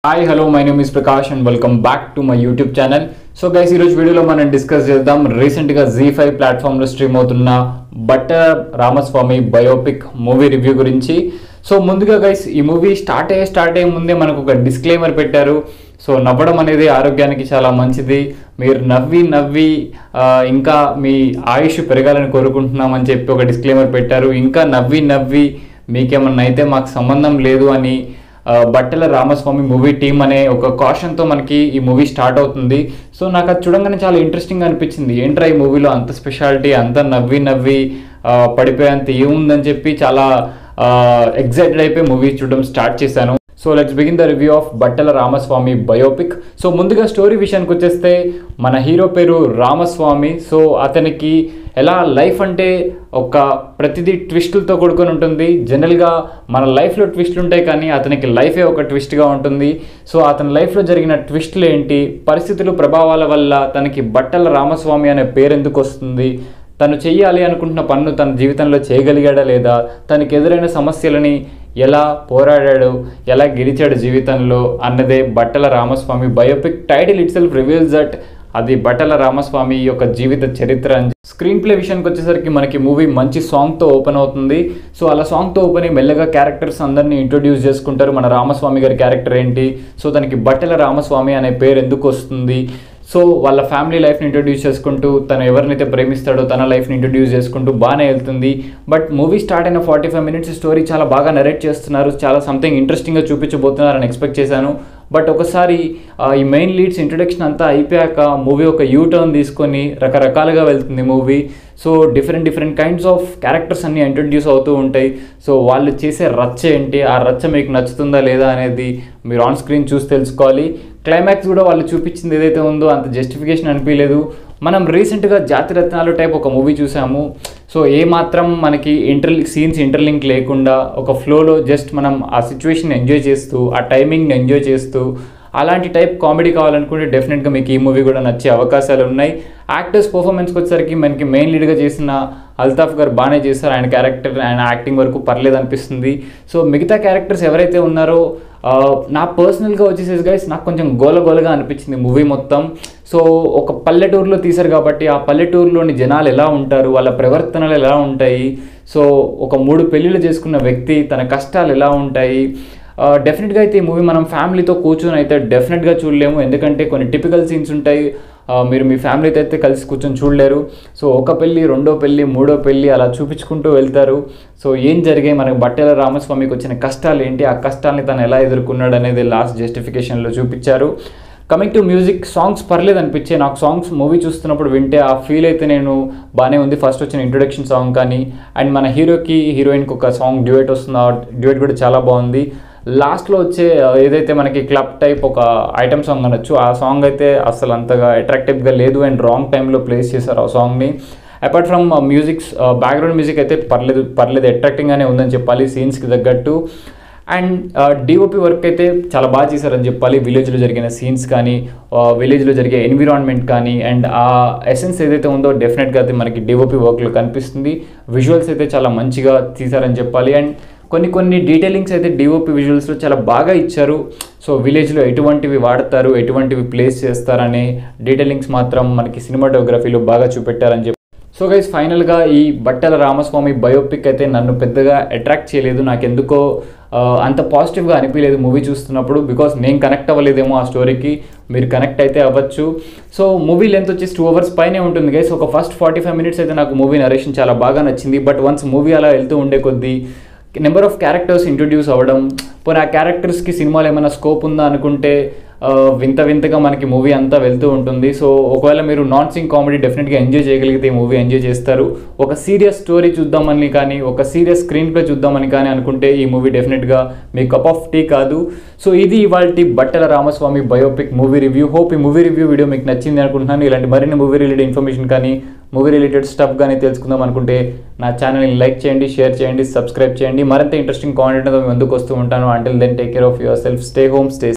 hi hello my name is Prakash and welcome back to my YouTube channel so guys ఈరోజు వీడియోలో మనం discuss చేద్దాం రీసెంట్గా జీ ఫైవ్ ప్లాట్ఫామ్లో స్ట్రీమ్ అవుతున్న Batta Ramaswamy biopic movie review గురించి సో ముందుగా గైస్ ఈ మూవీ స్టార్ట్ అయ్యే స్టార్ట్ అయ్యే ముందే మనకు ఒక డిస్క్లైమర్ పెట్టారు సో నవ్వడం అనేది ఆరోగ్యానికి చాలా మంచిది మీరు నవ్వి నవ్వి ఆ, ఇంకా మీ ఆయుష్ పెరగాలని కోరుకుంటున్నామని చెప్పి ఒక డిస్క్లైమర్ పెట్టారు ఇంకా నవ్వి నవ్వి మీకేమన్నా అయితే మాకు సంబంధం లేదు అని ఆ, బట్టల రామస్వామి మూవీ టీం అనే ఒక కాషన్తో మనకి ఈ మూవీ స్టార్ట్ అవుతుంది సో నాకు అది చూడంగానే చాలా ఇంట్రెస్టింగ్ అనిపించింది ఏంట్రా ఈ మూవీలో అంత స్పెషాలిటీ అంత నవ్వి నవ్వి ఆ, పడిపోయేంత ఏముందని చెప్పి చాలా ఎగ్జైటెడ్ అయిపోయి మూవీ చూడడం స్టార్ట్ చేశాను so let's begin the review of Battala Ramaswamy biopic so ముందుగా స్టోరీ విషయానికి వచ్చేస్తే మన హీరో పేరు రామస్వామి సో అతనికి ఎలా లైఫ్ అంటే ఒక ప్రతిదీ ట్విస్టులతో కూడుకొని ఉంటుంది జనరల్గా మన లైఫ్లో ట్విస్టులు ఉంటాయి కానీ అతనికి లైఫే ఒక ట్విస్ట్గా ఉంటుంది సో అతని లైఫ్లో జరిగిన ట్విస్టులు ఏంటి పరిస్థితులు ప్రభావాల వల్ల తనకి బట్టల రామస్వామి అనే పేరు ఎందుకు వస్తుంది తను చెయ్యాలి అనుకుంటున్న పన్ను తన జీవితంలో చేయగలిగాడా లేదా తనకి ఎదురైన సమస్యలని ఎలా పోరాడాడు ఎలా గెలిచాడు జీవితంలో అన్నదే Battala Ramaswamy biopic title itself reveals that అది బట్టల రామస్వామి యొక్క జీవిత చరిత్ర అని స్క్రీన్ ప్లే విషయానికి వచ్చేసరికి మనకి మూవీ మంచి సాంగ్తో ఓపెన్ అవుతుంది సో అలా సాంగ్తో ఓపెన్ అయ్యి మెల్లగా క్యారెక్టర్స్ అందరినీ ఇంట్రొడ్యూస్ చేసుకుంటారు మన రామస్వామి గారి క్యారెక్టర్ ఏంటి సో తనకి బట్టల రామస్వామి అనే పేరు ఎందుకు వస్తుంది సో వాళ్ళ ఫ్యామిలీ లైఫ్ని ఇంట్రొడ్యూస్ చేసుకుంటూ తను ఎవరినైతే ప్రేమిస్తాడో తన లైఫ్ని ఇంట్రొడ్యూస్ చేసుకుంటూ బాగానే వెళ్తుంది బట్ మూవీ స్టార్ట్ అయిన ఫార్టీ ఫైవ్ మినిట్స్ స్టోరీ చాలా బాగా నరేట్ చేస్తున్నారు చాలా సంథింగ్ ఇంట్రెస్టింగ్గా చూపించబోతున్నారని ఎక్స్పెక్ట్ చేశాను బట్ ఒకసారి ఆ, ఈ మెయిన్ లీడ్స్ ఇంట్రొడక్షన్ అంతా అయిపోయాక మూవీ ఒక యూ టర్న్ తీసుకొని రకరకాలుగా వెళ్తుంది movie so different different kinds of characters అన్ని ఇంట్రొడ్యూస్ అవుతూ ఉంటాయి సో వాళ్ళు చేసే రచ్చ ఏంటి ఆ రచ్చ మీకు నచ్చుతుందా లేదా అనేది మీరు ఆన్ స్క్రీన్ చూసి తెలుసుకోవాలి క్లైమాక్స్ కూడా వాళ్ళు చూపించింది ఏదైతే ఉందో అంత జస్టిఫికేషన్ అనిపించలేదు మనం రీసెంట్గా జాతిరత్నాలు టైప్ ఒక మూవీ చూసాము సో ఏ మాత్రం మనకి ఇంటర్ సీన్స్ ఇంటర్లింక్ లేకుండా ఒక ఫ్లోలో జస్ట్ మనం ఆ సిచ్యువేషన్ ఎంజాయ్ చేస్తూ ఆ టైమింగ్ని ఎంజాయ్ చేస్తూ అలాంటి టైప్ కామెడీ కావాలనుకుంటే డెఫినెట్గా మీకు ఈ మూవీ కూడా నచ్చే అవకాశాలు ఉన్నాయి యాక్టర్స్ పర్ఫార్మెన్స్కి వచ్చేసరికి మనకి మెయిన్ లీడ్గా చేసిన అల్తాఫ్ గారు బాగానే చేస్తారు ఆయన క్యారెక్టర్ ఆయన యాక్టింగ్ వరకు పర్లేదు అనిపిస్తుంది సో మిగతా క్యారెక్టర్స్ ఎవరైతే ఉన్నారో ఆ, నా పర్సనల్గా వచ్చేసేసి గైస్ నాకు కొంచెం గోల గోలగా అనిపించింది మూవీ మొత్తం సో ఒక పల్లెటూరులో తీశారు కాబట్టి ఆ పల్లెటూరులోని జనాలు ఎలా ఉంటారు వాళ్ళ ప్రవర్తనలు ఎలా ఉంటాయి సో ఒక మూడు పెళ్ళిళ్ళు చేసుకున్న వ్యక్తి తన కష్టాలు ఎలా ఉంటాయి డెఫినెట్గా అయితే ఈ మూవీ మనం ఫ్యామిలీతో కూర్చొని అయితే డెఫినెట్గా చూడలేము ఎందుకంటే కొన్ని టిపికల్ సీన్స్ ఉంటాయి ఆ, మీరు మీ ఫ్యామిలీతో అయితే కలిసి కూర్చొని చూడలేరు సో ఒక పెళ్ళి రెండో పెళ్ళి మూడో పెళ్ళి అలా చూపించుకుంటూ వెళ్తారు సో ఏం జరిగాయి మనకు బట్టెల రామస్వామికి వచ్చిన కష్టాలు ఏంటి ఆ కష్టాలని తను ఎలా ఎదుర్కొన్నాడు అనేది లాస్ట్ జస్టిఫికేషన్లో చూపించారు కమింగ్ టు మ్యూజిక్ సాంగ్స్ పర్లేదు అనిపించే నాకు సాంగ్స్ మూవీ చూస్తున్నప్పుడు వింటే ఆ ఫీల్ అయితే నేను బాగానే ఉంది ఫస్ట్ వచ్చిన ఇంట్రొడక్షన్ సాంగ్ కానీ అండ్ మన హీరోకి హీరోయిన్కి ఒక సాంగ్ డ్యూయట్ వస్తుంది ఆ డ్యూయట్ కూడా చాలా బాగుంది లాస్ట్లో వచ్చే ఆ, ఏదైతే మనకి క్లబ్ టైప్ ఒక ఐటమ్ సాంగ్ అనొచ్చు ఆ సాంగ్ అయితే అసలు అంతగా అట్రాక్టివ్గా లేదు అండ్ రాంగ్ టైంలో ప్లేస్ చేశారు ఆ సాంగ్ని apart from musics background music అయితే పర్లేదు పర్లేదు అట్రాక్టింగ్గానే ఉందని చెప్పాలి సీన్స్కి తగ్గట్టు అండ్ డిఓపి వర్క్ అయితే చాలా బాగా చేశారని చెప్పాలి విలేజ్లో జరిగిన సీన్స్ కానీ విలేజ్లో జరిగే ఎన్విరాన్మెంట్ కానీ అండ్ ఆ ఎసెన్స్ ఏదైతే ఉందో డెఫినెట్గా అది మనకి డిఓపి వర్క్లో కనిపిస్తుంది విజువల్స్ అయితే చాలా మంచిగా తీశారని చెప్పాలి అండ్ కొన్ని కొన్ని డీటెయిలింగ్స్ అయితే డిఓపి విజువల్స్లో చాలా బాగా ఇచ్చారు సో విలేజ్లో ఎటువంటివి వాడతారు ఎటువంటివి ప్లేస్ చేస్తారనే డీటెయిలింగ్స్ మాత్రం మనకి సినిమాటోగ్రఫీలో బాగా చూపెట్టారని చెప్పి సో గైస్ ఫైనల్గా ఈ బట్టల రామస్వామి బయోపిక్ అయితే నన్ను పెద్దగా అట్రాక్ట్ చేయలేదు నాకు ఎందుకో ఆ, అంత పాజిటివ్గా అనిపించలేదు మూవీ చూస్తున్నప్పుడు బికాస్ నేను కనెక్ట్ అవ్వలేదేమో ఆ స్టోరీకి మీరు కనెక్ట్ అయితే అవ్వచ్చు సో మూవీ లెంత్ వచ్చేసి టూ అవర్స్ పైనే ఉంటుంది గైస్ ఒక ఫస్ట్ ఫార్టీ ఫైవ్ మినిట్స్ అయితే నాకు మూవీ నరేషన్ చాలా బాగా నచ్చింది బట్ వన్స్ మూవీ అలా వెళ్తూ ఉండే కొద్దీ నెంబర్ ఆఫ్ క్యారెక్టర్స్ ఇంట్రొడ్యూస్ అవ్వడం పోనీ ఆ క్యారెక్టర్స్కి సినిమాలో ఏమైనా స్కోప్ ఉందా అనుకుంటే ఆ, వింత వింతగా మనకి మూవీ అంతా వెళ్తూ ఉంటుంది సో ఒకవేళ మీరు నాన్ సింగ్ కామెడీ డెఫినెట్గా ఎంజాయ్ చేయగలిగితే ఈ మూవీ ఎంజాయ్ చేస్తారు ఒక సీరియస్ స్టోరీ చూద్దామని కానీ ఒక సీరియస్ స్క్రీన్ ప్లే చూద్దామని కానీ అనుకుంటే ఈ మూవీ డెఫినెట్గా మీ కప్ ఆఫ్ టీ కాదు సో ఇది ఇవాళ Battala Ramaswamy biopic movie review hope ఈ మూవీ రివ్యూ వీడియో మీకు నచ్చింది అనుకుంటున్నాను ఇలాంటి మరిన్ని మూవీ రిలేటెడ్ ఇన్ఫర్మేషన్ కానీ మూవీ రిలేటెడ్ స్టఫ్ కానీ తెలుసుకుందాం అనుకుంటే నా ఛానల్ని లైక్ చేయండి షేర్ చేయండి సబ్స్క్రైబ్ చేయండి మరింత ఇంట్రెస్టింగ్ కాంటెంట్తో మీ ముందుకు వస్తూ ఉంటాను until then take care of yourself stay home stay